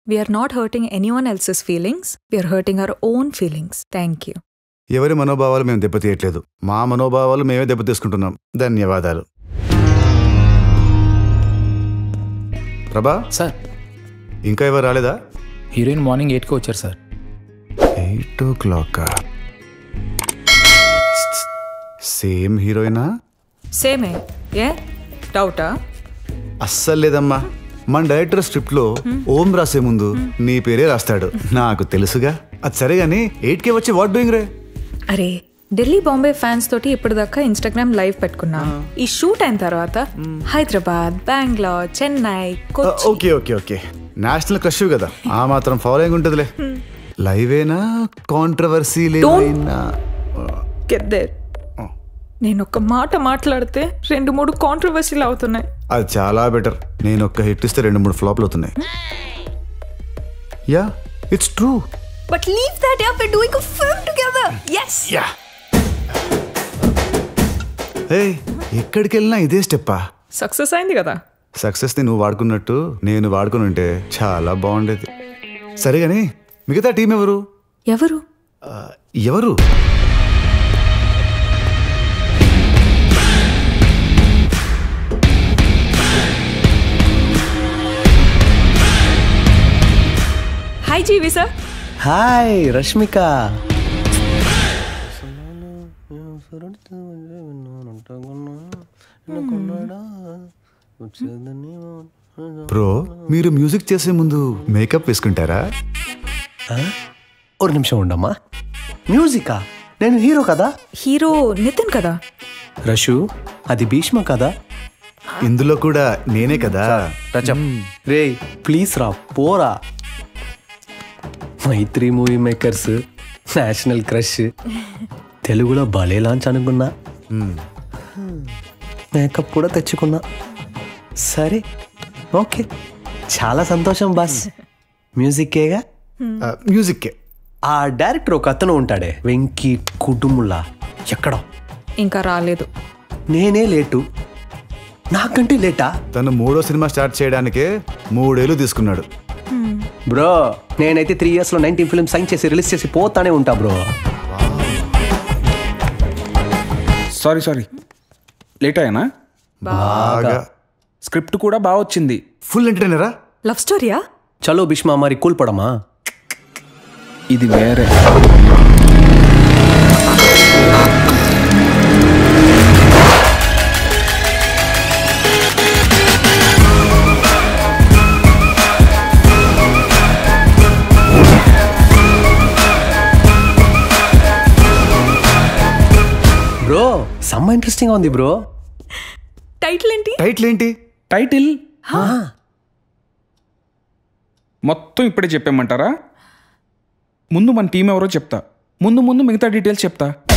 We are not hurting any one else's feelings we're hurting our own feelings thank you ఎవరి మనోభావాలు మేము దెబ్బతీయట్లేదు మా మనోభావాలు మేమే దెబ్బతీసుకుంటున్నాం ధన్యవాదాలు ప్రభా సార్ ఇంకా ఎవరు రాలేదా హీరోయిన్ మార్నింగ్ ఎయిట్కి వచ్చారు sir eight o'clock same హీరోయినా సేమే ఏ డౌటా అస్సలు లేదమ్మా మన డైరెక్టర్ స్క్రిప్ట్ లో ఓం రాసే ముందు నీ పేరే రాస్తాడు నాకు తెలుసుగా అది సరే గానీ ఎయిట్ కే వచ్చి వాట్ డూయింగ్ రే అరే ఢిల్లీ బాంబే ఫ్యాన్స్ తోటి ఇప్పటిదాకా ఇన్స్టాగ్రామ్ లైవ్ పెట్టుకున్నా ఈ షూట్ అయిన తర్వాత Hyderabad Bengaluru Chennai Kochi okay okay okay national crush కదా ఆ మాత్రం ఫాలోయింగ్ ఉంటుందిలే లైవేనా కాంట్రవర్సీ లేనా Get there. నేను ఒక్క మాట మాట్లాడితే రెండు మూడు కాంట్రవర్సీలు అవుతున్నాయి అది చాలా బెటర్ నేను ఒక్క హిట్ ఇస్తే రెండు మూడు ఫ్లాప్లు అవుతున్నాయి yeah it's true but leave that up and doing a film together yes yeah hey ఎక్కడికి వెళ్ళినా ఇదే స్టెప్పా సక్సెస్ అయింది కదా సక్సెస్ని నువ్వు వాడుకున్నట్టు నేను వాడుకుని ఉంటే చాలా బాగుండేది సరే కానీ మిగతా టీం ఎవరు ఎవరు ఆ, ఎవరు hi GV sir hi Rashmika bro మీరు మ్యూజిక్ చేసే ముందు మేకప్ వేసుకుంటారా ఒక నిమిషం ఉండమ్మా మ్యూజికా నేను హీరో కదా హీరో నితిన్ కదా రషు అది భీష్మ కదా ఇందులో కూడా నేనే కదా రే ప్లీజ్ రా పోరా Mythri movie makers national crush తెలుగులో భలే లాంచ్ అనుకున్నా మేకప్ కూడా తెచ్చుకున్నా సరే ఓకే చాలా సంతోషం బాస్ మ్యూజిక్కేగా ఆ, మ్యూజిక్కే ఆ డైరెక్టర్ ఒక అతను ఉంటాడే వెంకీ కుటుంబుల్లా ఎక్కడో ఇంకా రాలేదు నేనే లేటు నాకంటే లేటా తను మూడో సినిమా స్టార్ట్ చేయడానికే మూడేళ్ళు తీసుకున్నాడు బ్రో నేనైతే త్రీ ఇయర్స్ లో నైన్టీన్ ఫిల్మ్ సైన్ చేసి రిలీజ్ చేసి పోతానే ఉంటా బ్రో సారీ సారీ లేట్ అయ్యానా బాగా స్క్రిప్ట్ కూడా బాగా వచ్చింది ఫుల్ ఎంటర్టైనరా లవ్ స్టోరీయా చలో భీష్మా మరి కూల్పడమా ఇది వేరే బ్రో సమ్మ ఇంట్రెస్టింగ్ ఉంది బ్రో టైటిల్ ఏంటి టైటిల్ ఏంటి టైటిల్ మొత్తం ఇప్పుడే చెప్పామంటారా ముందు మన టీం ఎవరో చెప్తా ముందు ముందు మిగతా డీటెయిల్స్ చెప్తా